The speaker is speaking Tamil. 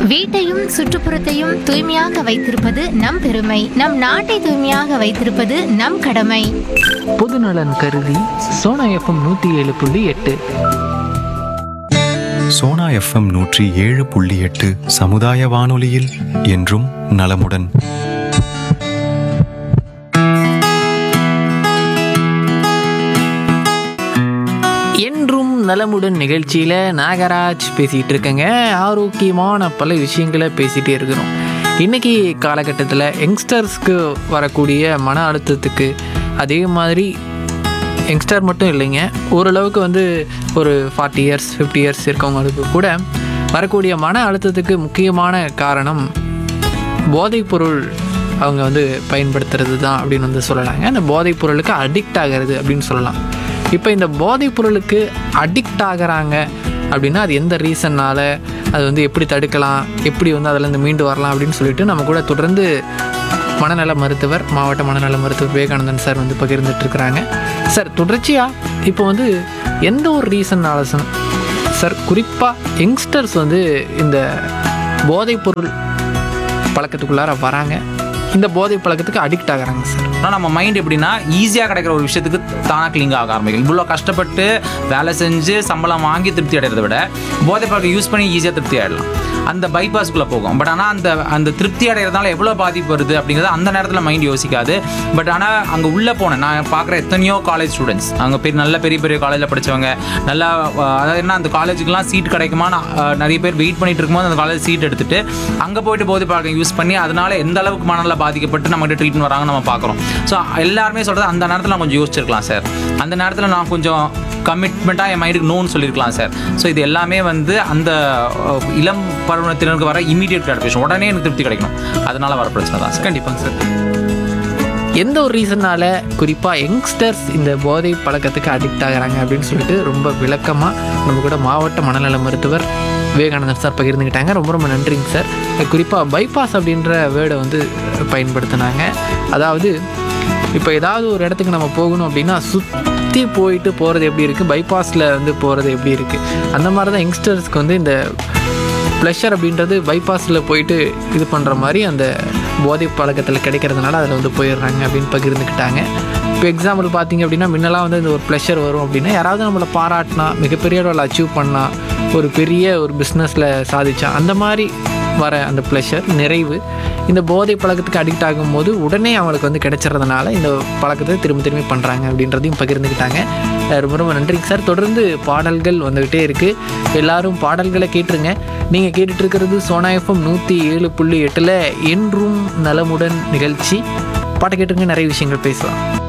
வீட்டையும் சுற்றுப்புறத்தையும் தூய்மையாக வைத்திருப்பது நம் பெருமை நம் நாட்டை தூய்மையாக வைத்திருப்பது நம் கடமை பொதுநலன் கருதி சோனா எஃப்எம் நூற்றி ஏழு புள்ளி எட்டு சோனா எஃப்எம் நூற்றி ஏழு புள்ளி எட்டு சமுதாய வானொலியில் என்றும் நலமுடன் என்றும் நலமுடன் நிகழ்ச்சியில் நாகராஜ் பேசிகிட்டு இருக்கேங்க ஆரோக்கியமான பல விஷயங்களை பேசிகிட்டே இருக்கிறோம் இன்றைக்கி காலகட்டத்தில் யங்ஸ்டர்ஸ்க்கு வரக்கூடிய மன அழுத்தத்துக்கு அதே மாதிரி யங்ஸ்டர் மட்டும் இல்லைங்க ஓரளவுக்கு வந்து ஒரு ஃபார்ட்டி இயர்ஸ் ஃபிஃப்டி இயர்ஸ் இருக்கவங்களுக்கு கூட வரக்கூடிய மன அழுத்தத்துக்கு முக்கியமான காரணம் போதைப்பொருள் அவங்க வந்து பயன்படுத்துறது தான் அப்படின்னு வந்து சொல்லலாங்க அந்த போதைப் பொருளுக்கு அடிக்ட் ஆகிறது அப்படின்னு சொல்லலாம் இப்போ இந்த போதைப் பொருளுக்கு அடிக்ட் ஆகுறாங்க அப்படின்னா அது எந்த ரீசன்னால் அது வந்து எப்படி தடுக்கலாம் எப்படி வந்து அதுலேருந்து மீண்டு வரலாம் அப்படின்னு சொல்லிட்டு நம்ம கூட தொடர்ந்து மனநல மருத்துவர் மாவட்ட மனநல மருத்துவர் விவேகானந்தன் சார் வந்து பகிர்ந்துட்டு இருக்கிறாங்க சார் தொடர்ச்சியாக இப்போ வந்து எந்த ஒரு ரீசன்னால சார் குறிப்பாக யங்ஸ்டர்ஸ் வந்து இந்த போதைப் பொருள் பழக்கத்துக்குள்ளார வராங்க இந்த போதை பழக்கத்துக்கு அடிக்ட் ஆகுறாங்க சார் ஆனால் நம்ம மைண்ட் எப்படின்னா ஈஸியாக கிடைக்கிற ஒரு விஷயத்துக்கு தானாக கிளிங் ஆக ஆரம்பிக்கும் இவ்வளோ கஷ்டப்பட்டு வேலை செஞ்சு சம்பளம் வாங்கி திருப்தி அடைகிறத விட போதை பழக்கம் யூஸ் பண்ணி ஈஸியாக திருப்தி ஆகிடலாம் அந்த பைபாஸ்க்குள்ளே போகும் பட் ஆனால் அந்த அந்த திருப்தி அடைகிறதுனால எவ்வளோ பாதிப்பு வருது அப்படிங்கிறத அந்த நேரத்தில் மைண்ட் யோசிக்காது பட் ஆனால் அங்கே உள்ளே போனேன் நான் பார்க்குற எத்தனையோ காலேஜ் ஸ்டூடெண்ட்ஸ் அங்கே பெரிய நல்ல பெரிய பெரிய காலேஜில் படித்தவங்க நல்லா அஹ், அதாவது என்ன அந்த காலேஜுக்குலாம் சீட் கிடைக்குமா நிறைய பேர் வெயிட் பண்ணிட்டு இருக்கும்போது அந்த காலேஜ் சீட் எடுத்துட்டு அங்கே போயிட்டு போதை பழக்கம் யூஸ் பண்ணி அதனால எந்த அளவுக்கு மனநல பாதிக்கப்பட்டு நம்மகிட்ட ட்ரீட்மெண்ட் வராங்க நம்ம பார்க்குறோம் ஸோ எல்லாருமே சொல்கிறது அந்த நேரத்தில் நான் கொஞ்சம் யோசிச்சிருக்கலாம் சார் அந்த நேரத்தில் நான் கொஞ்சம் கமிட்மெண்ட்டாக என் மைண்டுக்கு நோன்னு சொல்லியிருக்கலாம் சார் ஸோ இது எல்லாமே வந்து அந்த அஹ், இளம் பருவத்தினருக்கு வர இமீடியட் கிராட்டிஃபிகேஷன் உடனே எனக்கு திருப்தி கிடைக்கணும் அதனால வர பிரச்சனை தான் சார் கண்டிப்பாங்க சார் எந்த ஒரு ரீசனால் குறிப்பாக யங்ஸ்டர்ஸ் இந்த போதை பழக்கத்துக்கு அடிக்ட் ஆகுறாங்க அப்படின்னு சொல்லிட்டு ரொம்ப விளக்கமாக நம்ம கூட மாவட்ட மனநல மருத்துவர் விவேகானந்தர் சார் பகிர்ந்துக்கிட்டாங்க ரொம்ப ரொம்ப நன்றிங்க சார் குறிப்பாக பைபாஸ் அப்படின்ற வேர்டை வந்து பயன்படுத்தினாங்க அதாவது இப்போ ஏதாவது ஒரு இடத்துக்கு நம்ம போகணும் அப்படின்னா சுற்றி போயிட்டு போகிறது எப்படி இருக்குது பைபாஸில் வந்து போகிறது எப்படி இருக்குது அந்த மாதிரி தான் யங்ஸ்டர்ஸ்க்கு வந்து இந்த ப்ளஷர் அப்படின்றது பைபாஸில் போயிட்டு இது பண்ணுற மாதிரி அந்த போதை பழக்கத்தில் கிடைக்கிறதுனால அதில் வந்து போயிடுறாங்க அப்படின்னு பகிர்ந்துக்கிட்டாங்க இப்போ எக்ஸாம்பிள் பார்த்தீங்க அப்படின்னா முன்னெல்லாம் வந்து இந்த ஒரு ப்ளஷர் வரும் அப்படின்னா யாராவது நம்மளை பாராட்டினா மிகப்பெரிய அளவில் அச்சீவ் பண்ணா ஒரு பெரிய ஒரு பிஸ்னஸில் சாதிச்சா அந்த மாதிரி வர அந்த ப்ளஷர் நிறைவு இந்த போதை பழக்கத்துக்கு அடிக்ட் ஆகும்போது உடனே அவங்களுக்கு வந்து கிடைச்சிறதுனால இந்த பழக்கத்தை திரும்ப திரும்பி பண்ணுறாங்க அப்படின்றதையும் பகிர்ந்துக்கிட்டாங்க அஹ் ரொம்ப ரொம்ப நன்றிங்க சார் தொடர்ந்து பாடல்கள் வந்துக்கிட்டே இருக்குது எல்லாரும் பாடல்களை கேட்டுருங்க நீங்கள் கேட்டுட்டு இருக்கிறது சோனா எஃப்எம் நூற்றி ஏழு புள்ளி எட்டில் என்றும் நலமுடன் நிகழ்ச்சி பாட்டை கேட்டுருங்க நிறைய விஷயங்கள் பேசலாம்